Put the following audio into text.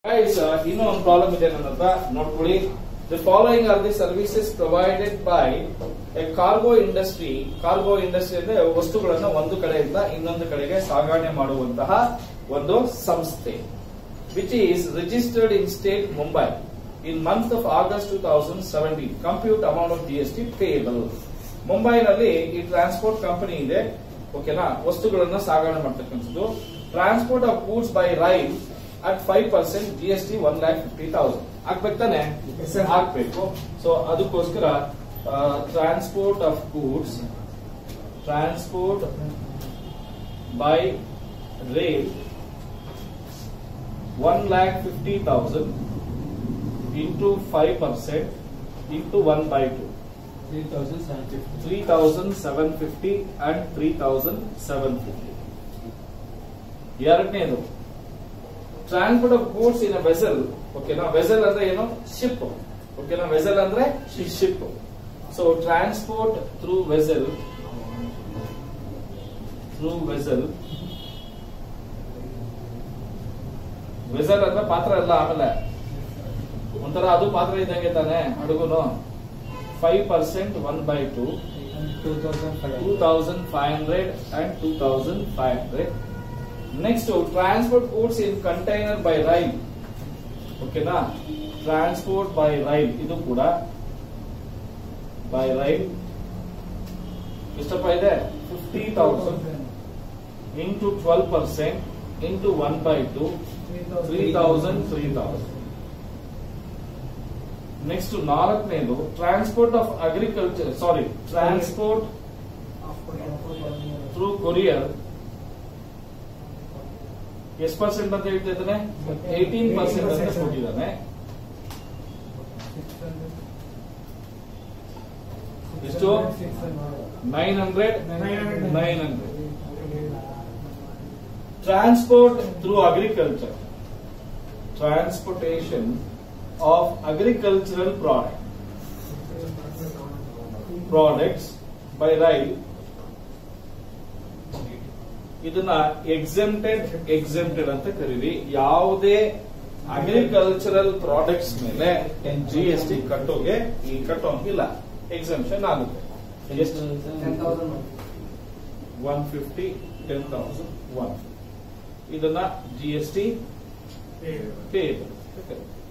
Guys, uh, ಇನ್ನೂ ಒಂದು problem ಇದೆ ನನ್ನ ಹತ್ರ ನೋಡ್ಕೊಳ್ಳಿ the following are the services provided by a cargo industry cargo industry ಅಂದ್ರೆ ವಸ್ತುಗಳನ್ನ ಒಂದು ಕಡೆಯಿಂದ ಇನ್ನೊಂದು ಕಡೆಗೆ ಸಾಗಣೆ ಮಾಡುವಂತಹ ಒಂದು ಸಂಸ್ಥೆ which is registered in state Mumbai in month of August two thousand seventeen compute amount of G S T payable ಮುಂಬೈನಲ್ಲಿ ಈ ಟ್ರಾನ್ಸ್ಪೋರ್ಟ್ ಕಂಪನಿ ಇದೆ ಓಕೆನಾ ವಸ್ತುಗಳನ್ನ ಸಾಗಣೆ ಮಾಡ್ತಕ್ಕಂಥದ್ದು transport of goods by rail at five percent G S T one lakh fifty thousand ಹಾಕ್ಬೇಕು ತಾನೆ ಹಾಕ್ಬೇಕು ಸೊ ಅದಕ್ಕೋಸ್ಕರ transport of goods transport by rail one lakh fifty thousand into five percent into one by to 3750 and 3750 ಎರಡನೇದು transport of goods in vessel ಓಕೆನಾ vessel ಅಂದ್ರೆ ಏನು ship ಓಕೆನಾ vessel ಅಂದ್ರೆ ship so transport through vessel through vessel vessel ಅಂದ್ರೆ ಪಾತ್ರ ಅಲ್ಲ ಆಮೇಲೆ ಒಂಥರ ಅದು ಪಾತ್ರ ಇದ್ದಂಗೆ ತಾನೆ ಅಡುಗುನು five percent one by two two thousand five hundred and two thousand five hundred next transport goods in container by rail ಓಕೆನಾ ಟ್ರಾನ್ಸ್ಪೋರ್ಟ್ ಬೈ ರೈಲ್ ಇದು ಕೂಡ ಬೈ ರೈಲ್ ಎಷ್ಟಪ್ಪ ಇದೆ fifty thousand into twelve percent into one by two three thousand three thousand next ನಾಲ್ಕನೇದು transport of agriculture sorry transport through courier ಎಷ್ಟು percent ಅಂತ ಹೇಳ್ತಾ ಇದ್ದಾನೆ ಏಯ್ಟೀನ್ ಪರ್ಸೆಂಟ್ ಅಂತ ಕೊಟ್ಟಿದ್ದಾನೆ ಎಷ್ಟು nine hundred nine hundred transport through agriculture transportation of agricultural product products by rail ಇದನ್ನ exempted exempted ಅಂತ ಕರೀರಿ ಯಾವುದೇ ಅಗ್ರಿಕಲ್ಚರಲ್ ಪ್ರಾಡಕ್ಟ್ಸ್ ಮೇಲೆ ಜಿ ಎಸ್ ಟಿ ಕಟ್ಟೋಗೆ ಈ ಕಟ್ಟೋಂಗಿಲ್ಲ ಎಕ್ಸೆಂಪ್ಷನ್ ಆಗುತ್ತೆ ಎಷ್ಟು one fifty ten thousand one ಇದನ್ನ ಜಿ ಎಸ್ ಟಿ ಪೇಬಲ್